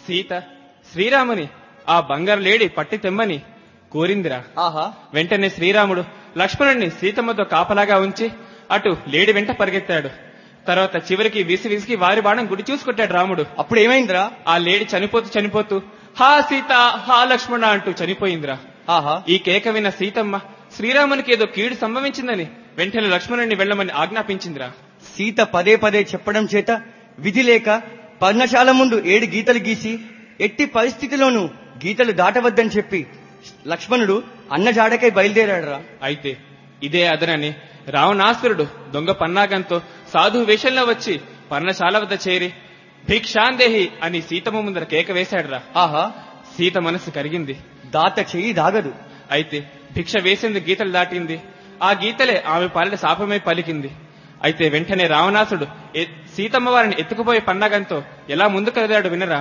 సీత శ్రీరాముని ఆ బంగారు లేడి పట్టి తెమ్మని కోరిందిరా ఆహా వెంటనే శ్రీరాముడు లక్ష్మణుణ్ణి సీతమ్మతో కాపలాగా ఉంచి అటు లేడి వెంట పరిగెత్తాడు తర్వాత చివరికి విసి విసికి వారి బాణం గుడి చూసుకొట్టాడు రాముడు అప్పుడు ఏమైందిరా ఆ లేడి చనిపోతూ చనిపోతూ హా సీత హా లక్ష్మణ అంటూ చనిపోయిందిరా ఆహా ఈ కేక విన్న సీతమ్మ శ్రీరామునికి ఏదో కీడు సంభవించిందని వెంటనే లక్ష్మణుని వెళ్ళమని ఆజ్ఞాపించిందిరా సీత పదే పదే చెప్పడం చేత విధి లేక పర్ణశాల ముందు ఏడు గీతలు గీసి ఎట్టి పరిస్థితిలోనూ గీతలు దాటవద్దని చెప్పి లక్ష్మణుడు అన్న జాడకై బయలుదేరాడురా అయితే ఇదే అదనని రావణాసురుడు దొంగ పన్నాగంతో సాధు వేషంలో వచ్చి పర్ణశాల వద్ద చేరి భిక్షాందేహి అని సీతమ్మ ముందర కేక వేశాడురా ఆహా సీత మనసు కరిగింది దాత చెయ్యి దాగదు అయితే భిక్ష వేసింది గీతలు దాటింది ఆ గీతలే ఆమె పాలిట శాపమై పలికింది అయితే వెంటనే రావణాసుడు ఎ- సీతమ్మ వారిని ఎత్తుకుపోయే పన్నాగంతో ఎలా ముందుకు కదిలాడు వినరా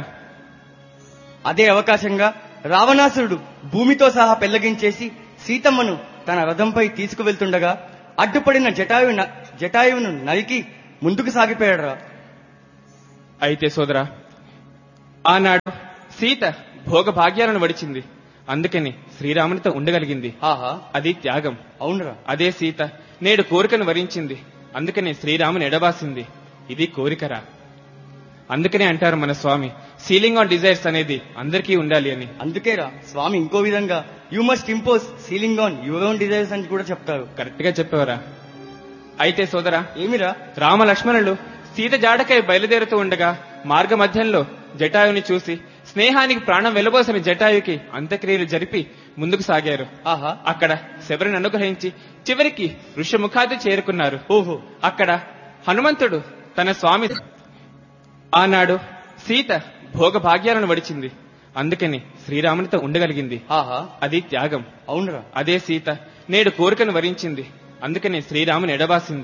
అదే అవకాశంగా రావణాసురుడు భూమితో సహా పెళ్లగించేసి సీతమ్మను తన రథంపై తీసుకువెళ్తుండగా అడ్డుపడిన జటాయు న- జటాయువును నరికి ముందుకు సాగిపోయాడురా అయితే సోదరా ఆనాడు సీత భోగ భాగ్యాలను వడిచింది అందుకని శ్రీరామునితో ఉండగలిగింది ఆహా అది త్యాగం అవునురా అదే సీత నేడు కోరికను వరించింది అందుకని శ్రీరాముని ఎడబాసింది ఇది కోరికరా అందుకనే అంటారు మన స్వామి సీలింగ్ ఆన్ డిజైర్స్ అనేది అందరికీ ఉండాలి అని అందుకేరా స్వామి ఇంకో విధంగా you must impose ceiling on your own desires అని కూడా చెప్తారు కరెక్ట్ గా చెప్పేవరా అయితే సోదరా ఏమిరా రామ లక్ష్మణులు సీత జాడకై బయలుదేరుతూ ఉండగా మార్గ మధ్యంలో జటాయుని చూసి స్నేహానికి ప్రాణం వెలబోసిన జటాయుకి అంత్యక్రియలు జరిపి ముందుకు సాగారు ఆహా అక్కడ శబరిని అనుగ్రహించి చివరికి ఋషముఖాది చేరుకున్నారు ఓహో అక్కడ హనుమంతుడు తన స్వామి ఆనాడు సీత భోగ భాగ్యాలను వడిచింది అందుకని శ్రీరామునితో ఉండగలిగింది ఆహా అది త్యాగం అవునురా అదే సీత నేడు కోరికను వరించింది అందుకని శ్రీరాముని ఎడబాసింది